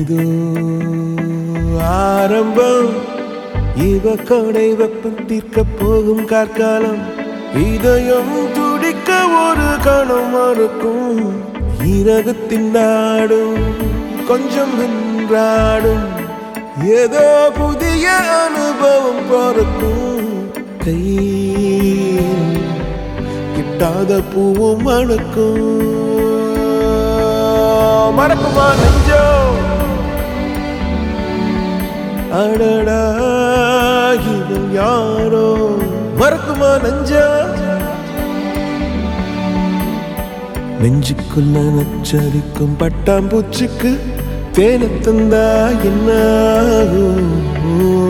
இது ஆரம்பம் இவ கோடை வெப்பம் தீர்க்க போகும் கார்காலம் இதயம் துடிக்க ஒரு கணம் மறுக்கும் இறகுத்தின் நாடும் கொஞ்சம் நின்றாடும் ஏதோ புதிய அனுபவம் பிறக்கும் கை கிட்டாத பூவும் மணக்கும் மறக்குமா நெஞ்சோ அடடா இவன் யாரோ மறக்குமா நெஞ்சா நெஞ்சுக்குள்ள நச்சரிக்கும் பட்டாம்பூச்சிக்கு தேனை தந்தா என்ன ஆகும்?